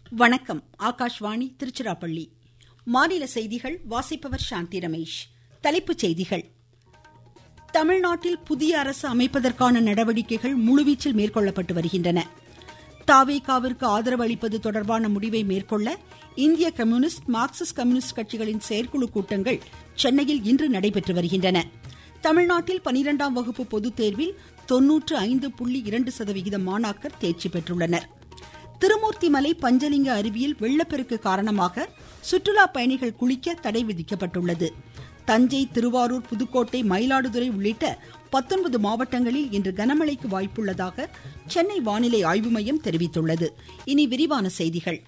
வணக்கம் ஆகாஷ்வாணி திருச்சிராப்பள்ளி மாநில செய்திகள் வாசிப்பவர் சாந்தி ரமேஷ் தலைப்புச் செய்திகள் தமிழ்நாட்டில் புதிய அரசு அமைப்பதற்கான நடவடிக்கைகள் முழுவீச்சில் மேற்கொள்ளப்பட்டு வருகின்றன தாவேகாவிற்கு ஆதரவு அளிப்பது தொடர்பான முடிவை மேற்கொள்ள இந்திய கம்யூனிஸ்ட் மார்க்சிஸ்ட் கம்யூனிஸ்ட் கட்சிகளின் செயற்குழு கூட்டங்கள் சென்னையில் இன்று நடைபெற்று வருகின்றன தமிழ்நாட்டில் பனிரெண்டாம் வகுப்பு பொதுத் தேர்வில் தொன்னூற்று ஐந்து புள்ளி இரண்டு சதவிகித மாணாக்கர் தேர்ச்சி பெற்றுள்ளனர் திருமூர்த்திமலை பஞ்சலிங்க அருவியில் வெள்ளப்பெருக்கு காரணமாக சுற்றுலா பயணிகள் குளிக்க தடை விதிக்கப்பட்டுள்ளது தஞ்சை திருவாரூர் புதுக்கோட்டை மயிலாடுதுறை உள்ளிட்ட பத்தொன்பது மாவட்டங்களில் இன்று கனமழைக்கு வாய்ப்புள்ளதாக சென்னை வானிலை ஆய்வு மையம் தெரிவித்துள்ளது இனி விரிவான செய்திகள்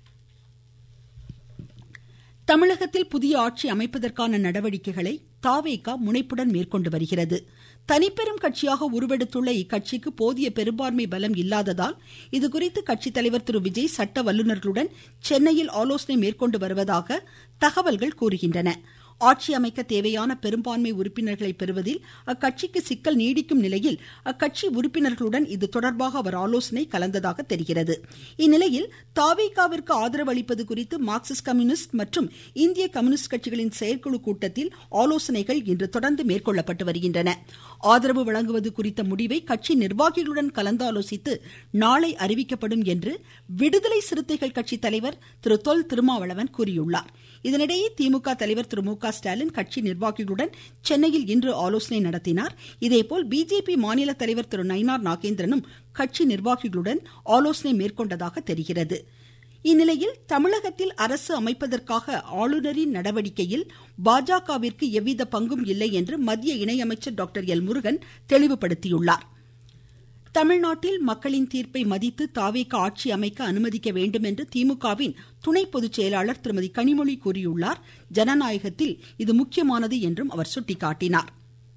தமிழகத்தில் புதிய ஆட்சி அமைப்பதற்கான நடவடிக்கைகளை தாவேகா முனைப்புடன் மேற்கொண்டு வருகிறது தனிப்பெரும் கட்சியாக உருவெடுத்துள்ள இக்கட்சிக்கு போதிய பெரும்பான்மை பலம் இல்லாததால் இதுகுறித்து கட்சித் தலைவர் திரு விஜய் சட்ட வல்லுநர்களுடன் சென்னையில் ஆலோசனை மேற்கொண்டு வருவதாக தகவல்கள் கூறுகின்றன ஆட்சி அமைக்க தேவையான பெரும்பான்மை உறுப்பினர்களை பெறுவதில் அக்கட்சிக்கு சிக்கல் நீடிக்கும் நிலையில் அக்கட்சி உறுப்பினர்களுடன் இது தொடர்பாக அவர் ஆலோசனை கலந்ததாக தெரிகிறது இந்நிலையில் தாவேகாவிற்கு ஆதரவு அளிப்பது குறித்து மார்க்சிஸ்ட் கம்யூனிஸ்ட் மற்றும் இந்திய கம்யூனிஸ்ட் கட்சிகளின் செயற்குழு கூட்டத்தில் ஆலோசனைகள் இன்று தொடர்ந்து மேற்கொள்ளப்பட்டு வருகின்றன ஆதரவு வழங்குவது குறித்த முடிவை கட்சி நிர்வாகிகளுடன் கலந்தாலோசித்து நாளை அறிவிக்கப்படும் என்று விடுதலை சிறுத்தைகள் கட்சி தலைவர் திரு தொல் திருமாவளவன் கூறியுள்ளார் இதனிடையே திமுக தலைவர் திரு மு க ஸ்டாலின் கட்சி நிர்வாகிகளுடன் சென்னையில் இன்று ஆலோசனை நடத்தினார் இதேபோல் பிஜேபி மாநில தலைவர் திரு நயினார் நாகேந்திரனும் கட்சி நிர்வாகிகளுடன் ஆலோசனை மேற்கொண்டதாக தெரிகிறது இந்நிலையில் தமிழகத்தில் அரசு அமைப்பதற்காக ஆளுநரின் நடவடிக்கையில் பாஜகவிற்கு எவ்வித பங்கும் இல்லை என்று மத்திய இணையமைச்சர் டாக்டர் எல் முருகன் தெளிவுபடுத்தியுள்ளார் தமிழ்நாட்டில் மக்களின் தீர்ப்பை மதித்து தாவேக ஆட்சி அமைக்க அனுமதிக்க வேண்டும் என்று திமுகவின் துணை பொதுச் செயலாளர் திருமதி கனிமொழி கூறியுள்ளார் ஜனநாயகத்தில் இது முக்கியமானது என்றும் அவர் சுட்டிக்காட்டினார்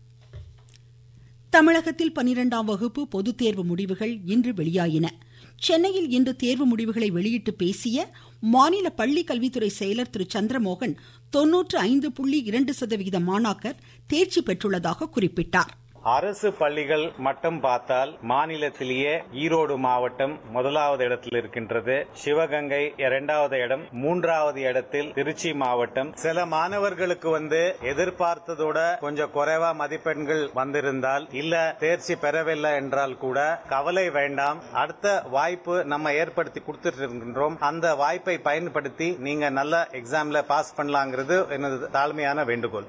தமிழகத்தில் பனிரெண்டாம் வகுப்பு பொதுத் தேர்வு முடிவுகள் இன்று வெளியாயின சென்னையில் இன்று தேர்வு முடிவுகளை வெளியிட்டு பேசிய மாநில பள்ளி கல்வித்துறை செயலர் திரு சந்திரமோகன் தொன்னூற்று ஐந்து புள்ளி இரண்டு சதவிகித மாணாக்கர் தேர்ச்சி பெற்றுள்ளதாக குறிப்பிட்டார் அரசு பள்ளிகள் மட்டும் பார்த்தால் மாநிலத்திலேயே ஈரோடு மாவட்டம் முதலாவது இடத்தில் இருக்கின்றது சிவகங்கை இரண்டாவது இடம் மூன்றாவது இடத்தில் திருச்சி மாவட்டம் சில மாணவர்களுக்கு வந்து எதிர்பார்த்ததோட கொஞ்சம் குறைவா மதிப்பெண்கள் வந்திருந்தால் இல்ல தேர்ச்சி பெறவில்லை என்றால் கூட கவலை வேண்டாம் அடுத்த வாய்ப்பு நம்ம ஏற்படுத்தி கொடுத்துட்டு இருக்கின்றோம் அந்த வாய்ப்பை பயன்படுத்தி நீங்க நல்ல எக்ஸாம்ல பாஸ் பண்ணலாங்கிறது எனது தாழ்மையான வேண்டுகோள்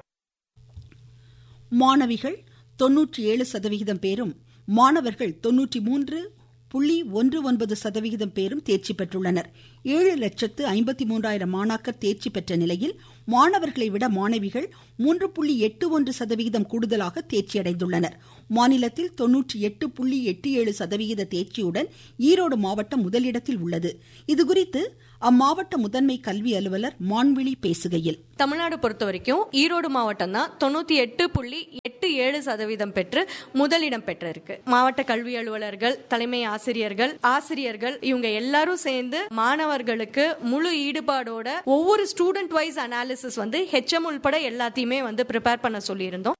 மாணவிகள் தொன்னூற்றி ஏழு சதவிகிதம் பேரும் மாணவர்கள் தொன்னூற்றி மூன்று புள்ளி ஒன்று ஒன்பது சதவிகிதம் பேரும் தேர்ச்சி பெற்றுள்ளனர் ஏழு லட்சத்து ஐம்பத்தி மூன்றாயிரம் மாணாக்கர் தேர்ச்சி பெற்ற நிலையில் மாணவர்களை விட மாணவிகள் மூன்று புள்ளி எட்டு ஒன்று சதவிகிதம் கூடுதலாக தேர்ச்சியடைந்துள்ளனர் மாநிலத்தில் தொன்னூற்றி எட்டு புள்ளி எட்டு ஏழு சதவிகித தேர்ச்சியுடன் ஈரோடு மாவட்டம் முதலிடத்தில் உள்ளது இதுகுறித்து அம்மாவட்ட முதன்மை கல்வி அலுவலர் மான்விழி பேசுகையில் தமிழ்நாடு பொறுத்த வரைக்கும் ஈரோடு மாவட்டம் தான் தொண்ணூத்தி எட்டு புள்ளி எட்டு ஏழு சதவீதம் பெற்று முதலிடம் பெற்றிருக்கு மாவட்ட கல்வி அலுவலர்கள் தலைமை ஆசிரியர்கள் ஆசிரியர்கள் இவங்க எல்லாரும் சேர்ந்து மாணவர்களுக்கு முழு ஈடுபாடோட ஒவ்வொரு ஸ்டூடெண்ட் வைஸ் அனாலிசிஸ் வந்து ஹெச்எம் உள்பட எல்லாத்தையுமே வந்து ப்ரிப்பேர் பண்ண சொல்லியிருந்தோம்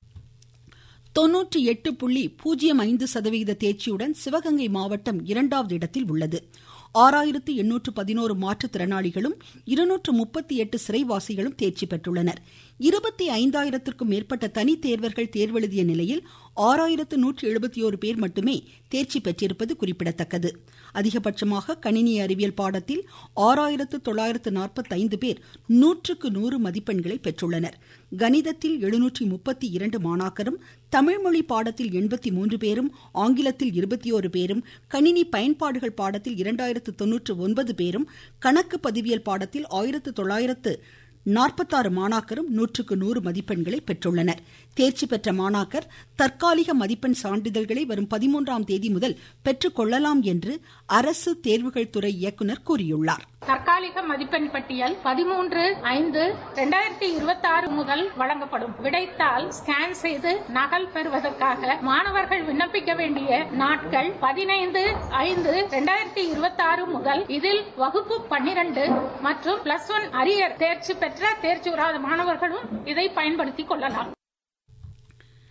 தொன்னூற்றி எட்டு புள்ளி பூஜ்ஜியம் ஐந்து சதவிகித தேர்ச்சியுடன் சிவகங்கை மாவட்டம் இரண்டாவது இடத்தில் உள்ளது ஆறாயிரத்து எண்ணூற்று பதினோரு மாற்றுத்திறனாளிகளும் இருநூற்று முப்பத்தி எட்டு சிறைவாசிகளும் தேர்ச்சி பெற்றுள்ளனர் இருபத்தி ஐந்தாயிரத்திற்கும் மேற்பட்ட தனி தேர்வர்கள் தேர்வெழுதிய நிலையில் ஆறாயிரத்து நூற்று எழுபத்தி ஓரு பேர் மட்டுமே தேர்ச்சி பெற்றிருப்பது குறிப்பிடத்தக்கது அதிகபட்சமாக கணினி அறிவியல் பாடத்தில் ஆறாயிரத்து தொள்ளாயிரத்து நாற்பத்தி ஐந்து பேர் நூற்றுக்கு நூறு மதிப்பெண்களை பெற்றுள்ளனர் கணிதத்தில் எழுநூற்றி முப்பத்தி இரண்டு மாணாக்கரும் தமிழ்மொழி பாடத்தில் எண்பத்தி மூன்று பேரும் ஆங்கிலத்தில் இருபத்தி ஓரு பேரும் கணினி பயன்பாடுகள் பாடத்தில் இரண்டாயிரத்து தொன்னூற்று ஒன்பது பேரும் கணக்கு பதிவியல் பாடத்தில் ஆயிரத்து தொள்ளாயிரத்து நாற்பத்தாறு மாணாக்கரும் நூற்றுக்கு நூறு மதிப்பெண்களை பெற்றுள்ளனர் தேர்ச்சி பெற்ற மாணாக்கர் தற்காலிக மதிப்பெண் சான்றிதழ்களை வரும் பதிமூன்றாம் தேதி முதல் பெற்றுக்கொள்ளலாம் என்று அரசு தேர்வுகள் துறை இயக்குநர் கூறியுள்ளார் தற்காலிக மதிப்பெண் பட்டியல் பதிமூன்று ஐந்து இரண்டாயிரத்தி இருபத்தி ஆறு முதல் வழங்கப்படும் விடைத்தாள் ஸ்கேன் செய்து நகல் பெறுவதற்காக மாணவர்கள் விண்ணப்பிக்க வேண்டிய நாட்கள் பதினைந்து ஐந்து இரண்டாயிரத்தி இருபத்தி ஆறு முதல் இதில் வகுப்பு பன்னிரண்டு மற்றும் பிளஸ் ஒன் அரியர் தேர்ச்சி பெற்ற தேர்ச்சி பெறாத மாணவர்களும் இதை பயன்படுத்திக் கொள்ளலாம்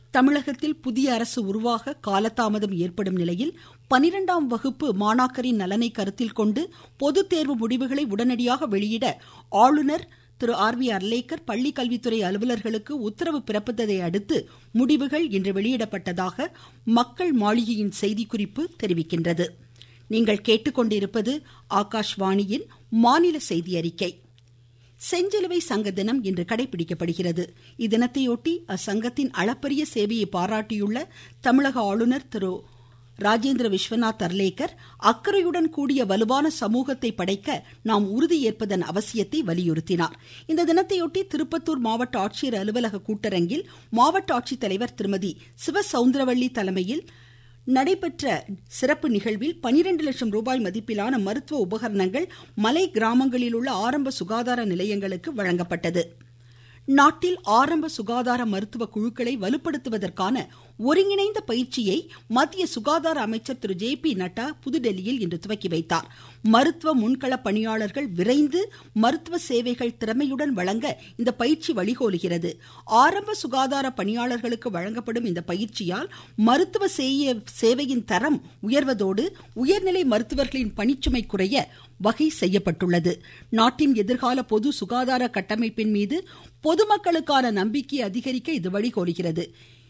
தமிழகத்தில் புதிய அரசு உருவாக காலதாமதம் ஏற்படும் நிலையில் பனிரெண்டாம் வகுப்பு மாணாக்கரின் நலனை கருத்தில் கொண்டு பொதுத் தேர்வு முடிவுகளை உடனடியாக வெளியிட ஆளுநர் திரு ஆர் வி அர்லேக்கர் பள்ளி கல்வித்துறை அலுவலர்களுக்கு உத்தரவு பிறப்பித்ததை அடுத்து முடிவுகள் இன்று வெளியிடப்பட்டதாக மக்கள் மாளிகையின் செய்திக்குறிப்பு தெரிவிக்கின்றது நீங்கள் கேட்டுக்கொண்டிருப்பது ஆகாஷ்வாணியின் மாநில செய்தி அறிக்கை செஞ்சிலுவை சங்க தினம் இன்று கடைபிடிக்கப்படுகிறது இத்தினத்தையொட்டி அச்சங்கத்தின் அளப்பரிய சேவையை பாராட்டியுள்ள தமிழக ஆளுநர் திரு ராஜேந்திர விஸ்வநாத் அர்லேக்கர் அக்கறையுடன் கூடிய வலுவான சமூகத்தை படைக்க நாம் உறுதியேற்பதன் அவசியத்தை வலியுறுத்தினார் இந்த தினத்தையொட்டி திருப்பத்தூர் மாவட்ட ஆட்சியர் அலுவலக கூட்டரங்கில் மாவட்ட ஆட்சித்தலைவர் திருமதி சிவசவுந்தரவள்ளி தலைமையில் நடைபெற்ற சிறப்பு நிகழ்வில் பனிரெண்டு லட்சம் ரூபாய் மதிப்பிலான மருத்துவ உபகரணங்கள் மலை கிராமங்களில் உள்ள ஆரம்ப சுகாதார நிலையங்களுக்கு வழங்கப்பட்டது நாட்டில் ஆரம்ப சுகாதார மருத்துவ குழுக்களை வலுப்படுத்துவதற்கான ஒருங்கிணைந்த பயிற்சியை மத்திய சுகாதார அமைச்சர் திரு ஜே பி நட்டா புதுடெல்லியில் இன்று துவக்கி வைத்தார் மருத்துவ முன்கள பணியாளர்கள் விரைந்து மருத்துவ சேவைகள் திறமையுடன் வழங்க இந்த பயிற்சி வழிகோலுகிறது ஆரம்ப சுகாதார பணியாளர்களுக்கு வழங்கப்படும் இந்த பயிற்சியால் மருத்துவ சேவையின் தரம் உயர்வதோடு உயர்நிலை மருத்துவர்களின் பணிச்சுமை குறைய வகை செய்யப்பட்டுள்ளது நாட்டின் எதிர்கால பொது சுகாதார கட்டமைப்பின் மீது பொதுமக்களுக்கான நம்பிக்கை அதிகரிக்க இது வழிகோலுகிறது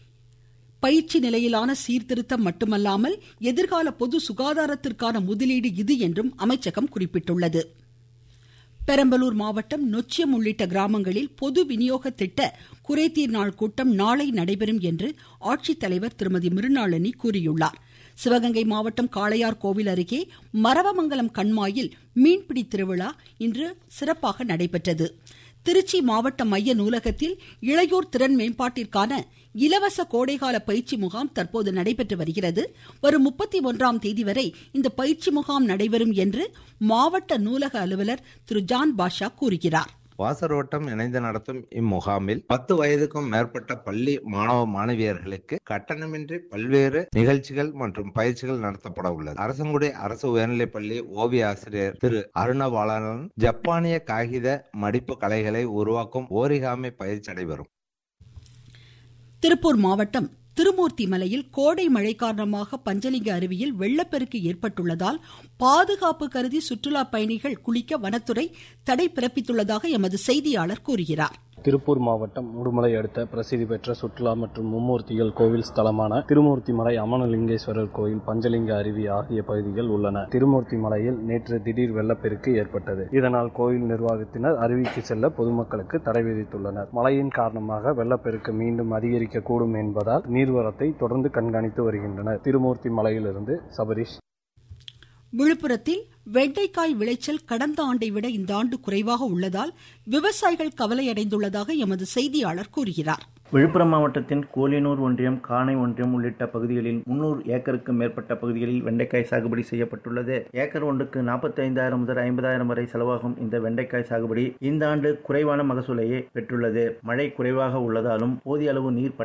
பயிற்சி நிலையிலான சீர்திருத்தம் மட்டுமல்லாமல் எதிர்கால பொது சுகாதாரத்திற்கான முதலீடு இது என்றும் அமைச்சகம் குறிப்பிட்டுள்ளது பெரம்பலூர் மாவட்டம் நொச்சியம் உள்ளிட்ட கிராமங்களில் பொது விநியோக திட்ட குறைதீர் நாள் கூட்டம் நாளை நடைபெறும் என்று ஆட்சித்தலைவர் திருமதி மிருணாளினி கூறியுள்ளார் சிவகங்கை மாவட்டம் காளையார் கோவில் அருகே மரவமங்கலம் கண்மாயில் மீன்பிடி திருவிழா இன்று சிறப்பாக நடைபெற்றது திருச்சி மாவட்ட மைய நூலகத்தில் இளையோர் திறன் மேம்பாட்டிற்கான இலவச கோடைகால பயிற்சி முகாம் தற்போது நடைபெற்று வருகிறது வரும் முப்பத்தி ஒன்றாம் தேதி வரை இந்த பயிற்சி முகாம் நடைபெறும் என்று மாவட்ட நூலக அலுவலர் திரு ஜான் பாஷா கூறுகிறார் வாசரோட்டம் இணைந்து நடத்தும் இம்முகாமில் பத்து வயதுக்கும் மேற்பட்ட பள்ளி மாணவ மாணவியர்களுக்கு கட்டணமின்றி பல்வேறு நிகழ்ச்சிகள் மற்றும் பயிற்சிகள் நடத்தப்பட உள்ளது அரசங்குடி அரசு உயர்நிலைப் பள்ளி ஓவிய ஆசிரியர் திரு அருணபாலன் ஜப்பானிய காகித மடிப்பு கலைகளை உருவாக்கும் ஓரிகாமி பயிற்சி நடைபெறும் திருப்பூர் மாவட்டம் திருமூர்த்தி மலையில் கோடை மழை காரணமாக பஞ்சலிங்க அருவியில் வெள்ளப்பெருக்கு ஏற்பட்டுள்ளதால் பாதுகாப்பு கருதி சுற்றுலா பயணிகள் குளிக்க வனத்துறை தடை பிறப்பித்துள்ளதாக எமது செய்தியாளர் கூறுகிறார் திருப்பூர் மாவட்டம் உடுமலை அடுத்த பிரசித்தி பெற்ற சுற்றுலா மற்றும் மும்மூர்த்திகள் கோவில் ஸ்தலமான திருமூர்த்தி மலை அமனலிங்கேஸ்வரர் கோயில் பஞ்சலிங்க அருவி ஆகிய பகுதிகள் உள்ளன திருமூர்த்தி மலையில் நேற்று திடீர் வெள்ளப்பெருக்கு ஏற்பட்டது இதனால் கோயில் நிர்வாகத்தினர் அருவிக்கு செல்ல பொதுமக்களுக்கு தடை விதித்துள்ளனர் மழையின் காரணமாக வெள்ளப்பெருக்கு மீண்டும் அதிகரிக்கக்கூடும் என்பதால் நீர்வரத்தை தொடர்ந்து கண்காணித்து வருகின்றனர் திருமூர்த்தி மலையிலிருந்து சபரிஷ் விழுப்புரத்தில் வெண்டைக்காய் விளைச்சல் கடந்த ஆண்டை விட இந்த ஆண்டு குறைவாக உள்ளதால் விவசாயிகள் கவலையடைந்துள்ளதாக எமது செய்தியாளர் கூறுகிறார் விழுப்புரம் மாவட்டத்தின் கோலியனூர் ஒன்றியம் காணை ஒன்றியம் உள்ளிட்ட பகுதிகளில் முன்னூறு ஏக்கருக்கு மேற்பட்ட பகுதிகளில் வெண்டைக்காய் சாகுபடி செய்யப்பட்டுள்ளது ஏக்கர் ஒன்றுக்கு நாற்பத்தி ஐந்தாயிரம் முதல் ஐம்பதாயிரம் வரை செலவாகும் இந்த வெண்டைக்காய் சாகுபடி இந்த ஆண்டு குறைவான மகசூலையே பெற்றுள்ளது மழை குறைவாக உள்ளதாலும் போதிய அளவு நீர்